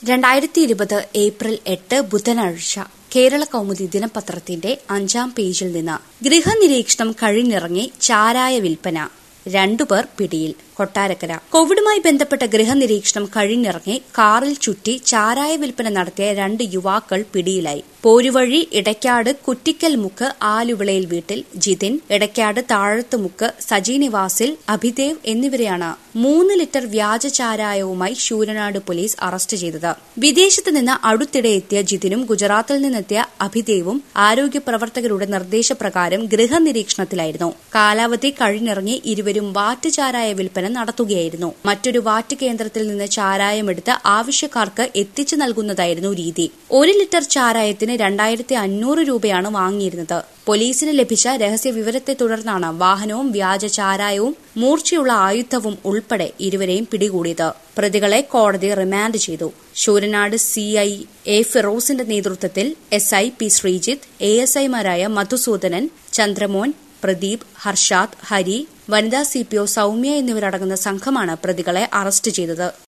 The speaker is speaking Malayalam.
രണ്ടായിരത്തി ഇരുപത് ഏപ്രിൽ എട്ട് ബുധനാഴ്ച കേരള കൗമുദി ദിനപത്രത്തിന്റെ അഞ്ചാം പേജിൽ നിന്ന് ഗൃഹനിരീക്ഷണം കഴിഞ്ഞിറങ്ങി ചാരായ വിൽപ്പന രണ്ടുപേർ പിടിയിൽ കൊട്ടാരക്കര കോവിഡുമായി ബന്ധപ്പെട്ട ഗൃഹനിരീക്ഷണം കഴിഞ്ഞിറങ്ങി കാറിൽ ചുറ്റി ചാരായ വിൽപ്പന നടത്തിയ രണ്ട് യുവാക്കൾ പിടിയിലായി പോരുവഴി ഇടയ്ക്കാട് കുറ്റിക്കൽ മുക്ക് ആലുവിളയിൽ വീട്ടിൽ ജിതിൻ ഇടയ്ക്കാട് താഴത്ത് മുക്ക് സജി നിവാസിൽ അഭിദേവ് എന്നിവരെയാണ് മൂന്ന് ലിറ്റർ വ്യാജ ചാരായവുമായി ശൂരനാട് പോലീസ് അറസ്റ്റ് ചെയ്തത് വിദേശത്ത് നിന്ന് അടുത്തിടെ എത്തിയ ജിതിനും ഗുജറാത്തിൽ നിന്നെത്തിയ അഭിദേവും ആരോഗ്യ പ്രവർത്തകരുടെ നിർദ്ദേശപ്രകാരം ഗൃഹനിരീക്ഷണത്തിലായിരുന്നു കാലാവധി കഴിഞ്ഞിറങ്ങി ഇരുവരും വാറ്റ് ചാരായ വിൽപ്പന നടത്തുകയായിരുന്നു മറ്റൊരു വാറ്റ് കേന്ദ്രത്തിൽ നിന്ന് ചാരായമെടുത്ത് ആവശ്യക്കാർക്ക് എത്തിച്ചു നൽകുന്നതായിരുന്നു രീതി ഒരു ലിറ്റർ ചാരായത്തിന് രണ്ടായിരത്തി അഞ്ഞൂറ് രൂപയാണ് വാങ്ങിയിരുന്നത് പോലീസിന് ലഭിച്ച രഹസ്യ വിവരത്തെ തുടർന്നാണ് വാഹനവും വ്യാജ ചാരായവും മൂർച്ചയുള്ള ആയുധവും ഉൾപ്പെടെ ഇരുവരെയും പിടികൂടിയത് പ്രതികളെ കോടതി റിമാൻഡ് ചെയ്തു ശൂരനാട് സി ഐ എ ഫിറോസിന്റെ നേതൃത്വത്തിൽ S I P Sreejith A S ഐമാരായ മധുസൂദനൻ ചന്ദ്രമോൻ പ്രദീപ് ഹർഷാദ് ഹരി വനിതാ സി പി ഒ സൌമ്യ എന്നിവരടങ്ങുന്ന സംഘമാണ് പ്രതികളെ അറസ്റ്റ് ചെയ്തത്